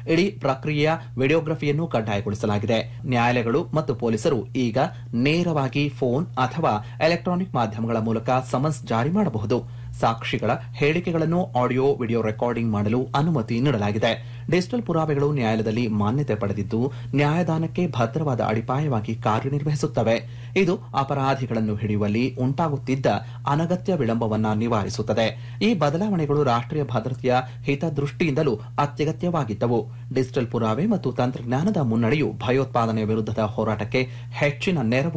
ಇಡೀ ಪ್ರಕ್ರಿಯೆಯ ವಿಡಿಯೋಗ್ರಫಿಯನ್ನು ಕಡ್ಡಾಯಗೊಳಿಸಲಾಗಿದೆ ನ್ಯಾಯಾಲಯಗಳು ಮತ್ತು ಪೊಲೀಸರು ಈಗ ನೇರವಾಗಿ ಫೋನ್ ಅಥವಾ ಎಲೆಕ್ಟ್ರಾನಿಕ್ ಮಾಧ್ಯಮಗಳ ಮೂಲಕ ಸಮನ್ಸ್ ಜಾರಿ ಮಾಡಬಹುದು ಸಾಕ್ಷಿಗಳ ಹೇಳಿಕೆಗಳನ್ನು ಆಡಿಯೋ ವಿಡಿಯೋ ರೆಕಾರ್ಡಿಂಗ್ ಮಾಡಲು ಅನುಮತಿ ನೀಡಲಾಗಿದೆ ಡಿಜಿಟಲ್ ಪುರಾವೆಗಳು ನ್ಯಾಯಾಲಯದಲ್ಲಿ ಮಾನ್ಯತೆ ಪಡೆದಿದ್ದು ನ್ಯಾಯದಾನಕ್ಕೆ ಭದ್ರವಾದ ಅಡಿಪಾಯವಾಗಿ ಕಾರ್ಯನಿರ್ವಹಿಸುತ್ತವೆ ಇದು ಅಪರಾಧಿಗಳನ್ನು ಹಿಡಿಯುವಲ್ಲಿ ಉಂಟಾಗುತ್ತಿದ್ದ ಅನಗತ್ಯ ವಿಳಂಬವನ್ನ ನಿವಾರಿಸುತ್ತದೆ ಈ ಬದಲಾವಣೆಗಳು ರಾಷ್ಟೀಯ ಭದ್ರತೆಯ ಹಿತದೃಷ್ಟಿಯಿಂದಲೂ ಅತ್ಯಗತ್ಯವಾಗಿದ್ದವು ಡಿಜಿಟಲ್ ಪುರಾವೆ ಮತ್ತು ತಂತ್ರಜ್ಞಾನದ ಮುನ್ನಡೆಯು ಭಯೋತ್ಪಾದನೆಯ ವಿರುದ್ಧದ ಹೋರಾಟಕ್ಕೆ ಹೆಚ್ಚಿನ ನೆರವು